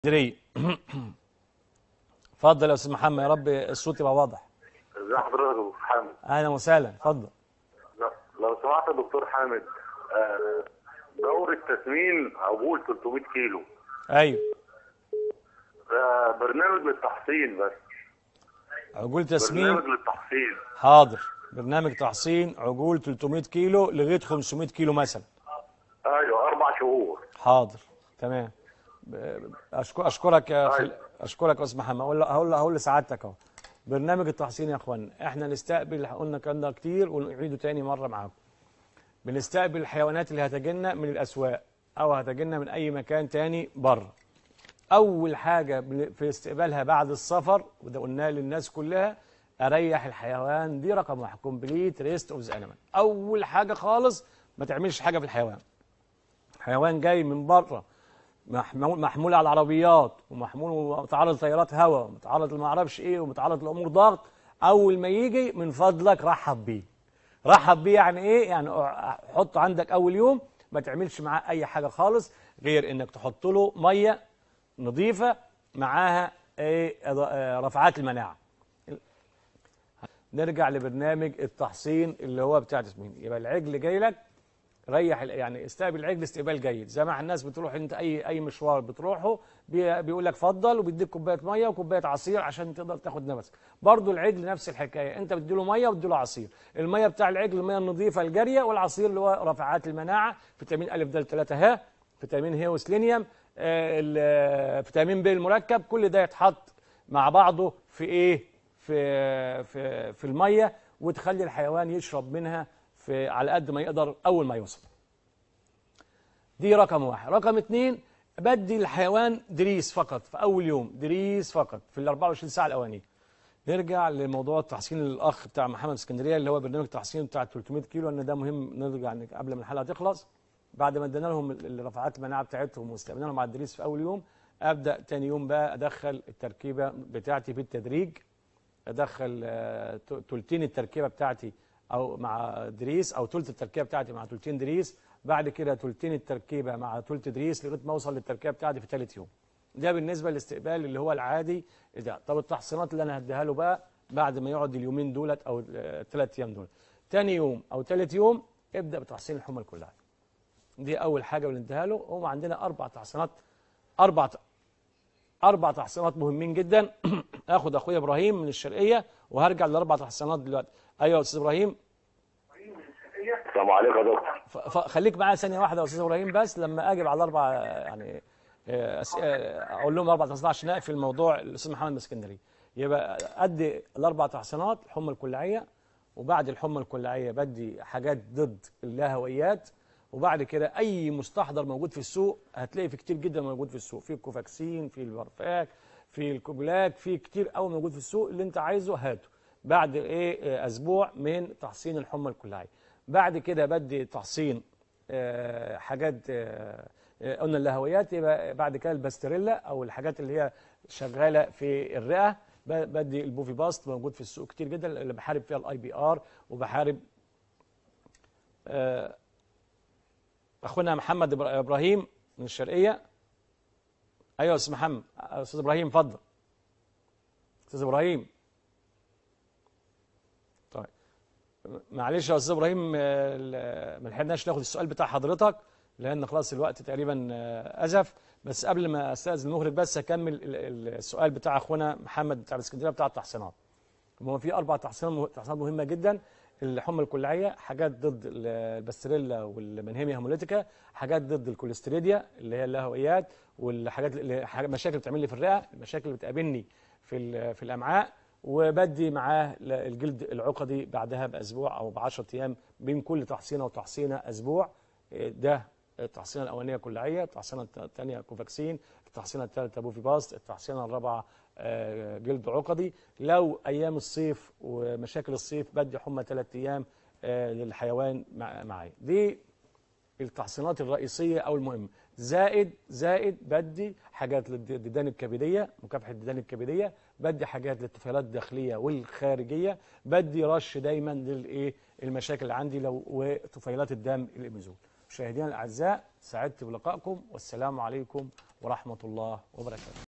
اسكندريه اتفضل يا استاذ محمد يا رب الصوت يبقى واضح ازي حضرتك يا دكتور حامد اهلا وسهلا اتفضل لا- لو سمحت يا دكتور حامد آه، دورة تسمين عجول 300 كيلو ايوه ده برنامج للتحصين بس عجول تسمين برنامج للتحصين حاضر برنامج تحصين عجول 300 كيلو لغايه 500 كيلو مثلا ايوه اربع شهور حاضر تمام ب- أشكر اشكرك يا خل... أيوة. اشكرك يا استاذ محمد اقول هقول هقول لسعادتك اهو برنامج التحصين يا اخوانا احنا نستقبل قلنا الكلام ده كتير ونعيده تاني مره معاكم بنستقبل الحيوانات اللي هتجينا من الاسواق او هتجينا من اي مكان تاني بره اول حاجه بن- في استقبالها بعد السفر وده قلناه للناس كلها اريح الحيوان دي رقم واحد كومبليت ريست اوف ذا انيمال اول حاجه خالص ما تعملش حاجه في الحيوان حيوان جاي من بره محمول محمول على العربيات ومحمول ومتعرض لطيارات هواء ومتعرض لما اعرفش ايه ومتعرض لامور ضغط اول ما يجي من فضلك رحب بيه رحب بيه يعني ايه يعني حط عندك اول يوم ما تعملش معاه اي حاجه خالص غير انك تحط له ميه نظيفه معاها ايه آه، رفعات المناعه نرجع لبرنامج التحصين اللي هو بتاع تسمين يبقى العجل جاي لك ريح ال- يعني استقبل العجل استقبال جيد زي ما الناس بتروح انت اي اي مشوار بتروحه بي بيقول لك اتفضل وبيديك كوبايه ميه وكوبايه عصير عشان تقدر تاخد نفسك برضو العجل نفس الحكايه انت بتديله ميه وبتديله عصير الميه بتاع العجل الميه النظيفه الجاريه والعصير اللي هو رفعات المناعه فيتامين ا د 3 ه فيتامين ه وسلينيوم آه، ال- آه، فيتامين ب المركب كل ده يتحط مع بعضه في ايه في في في الميه وتخلي الحيوان يشرب منها في على قد ما يقدر اول ما يوصل دي رقم واحد رقم اتنين بدي الحيوان دريس فقط في اول يوم دريس فقط في ال 24 ساعه الاولانيه نرجع لموضوع التحصين للاخ بتاع محمد اسكندريه اللي هو برنامج التحصين بتاع 300 كيلو ان ده مهم نرجع ن- قبل ما الحلقه تخلص بعد ما ادينا لهم ال- ال- رفعات المناعه بتاعتهم واستقبلنا لهم على الدريس في اول يوم ابدا تاني يوم بقى ادخل التركيبه بتاعتي بالتدريج ادخل آه، ت- تلتين التركيبه بتاعتي او مع دريس او تلت التركيبه بتاعتي مع تلتين دريس بعد كده تلتين التركيبه مع تلت دريس لغايه ما اوصل للتركيبه بتاعتي في ثالث يوم ده بالنسبه للاستقبال اللي هو العادي ده طب التحصينات اللي انا هديها له بقى بعد ما يقعد اليومين دولت او الثلاث ايام دول تاني يوم او ثالث يوم ابدا بتحصين الحمى كلها دي اول حاجه بنديها له هم عندنا اربع تحصينات اربع اربع تحصينات مهمين جدا اخد اخويا ابراهيم من الشرقيه وهرجع لاربع تحصينات دلوقتي ايوه يا استاذ ابراهيم السلام عليكم يا دكتور ف- فخليك معايا ثانيه واحده يا استاذ ابراهيم بس لما اجب على الاربع آه، يعني آه، أس- آه، اقول لهم اربع تحصينات عشان اقفل الموضوع الاستاذ محمد من اسكندريه يبقى ادي الاربع تحصينات الحمى الكلاعيه وبعد الحمى الكلاعيه بدي حاجات ضد اللاهويات وبعد كده اي مستحضر موجود في السوق هتلاقي في كتير جدا موجود في السوق في الكوفاكسين في البرفاك في الكوبلاك في كتير قوي موجود في السوق اللي انت عايزه هاته بعد ايه آه، اسبوع من تحصين الحمى الكلاعيه بعد كده بدي تحصين آه، حاجات آه، آه، قلنا اللاهويات يبقى بعد كده الباستريلا او الحاجات اللي هي شغاله في الرئه ب- بدي البوفي باست موجود في السوق كتير جدا اللي بحارب فيها الاي بي ار وبحارب آه، اخونا محمد إبرا- ابراهيم من الشرقيه ايوه يا استاذ محمد آه، استاذ ابراهيم اتفضل استاذ ابراهيم طيب معلش يا استاذ ابراهيم آه، ال- ما لحقناش ناخد السؤال بتاع حضرتك لان خلاص الوقت تقريبا آه، ازف بس قبل ما استاذن المخرج بس اكمل ال- ال- السؤال بتاع اخونا محمد بتاع الاسكندريه بتاع التحصينات هو في اربع تحصينات مه- تحصينات مهمه جدا الحمى الكلاعيه حاجات ضد ال- الباستريلا والمنهيميا هيموليتيكا حاجات ضد الكوليستريديا اللي هي اللاهويات والحاجات اللي حاجات- مشاكل بتعمل لي في الرئه المشاكل اللي بتقابلني في ال- في الامعاء وبدي معاه ل- الجلد العقدي بعدها باسبوع او ب 10 ايام بين كل تحصينه وتحصينه اسبوع إيه، ده التحصينه الاولانيه كلاعيه التحصينه الثانيه كوفاكسين التحصينه الثالثه بوفي باست التحصينه الرابعه آه، جلد عقدي لو ايام الصيف ومشاكل الصيف بدي حمى ثلاث ايام آه، للحيوان مع- معايا دي التحصينات الرئيسيه او المهمه زائد زائد بدي حاجات للديدان الكبديه مكافحه الديدان الكبديه بدي حاجات للطفيلات الداخليه والخارجيه بدي رش دايما للايه المشاكل اللي عندي لو وطفيلات الدم الامازون مشاهدينا الاعزاء سعدت بلقائكم والسلام عليكم ورحمه الله وبركاته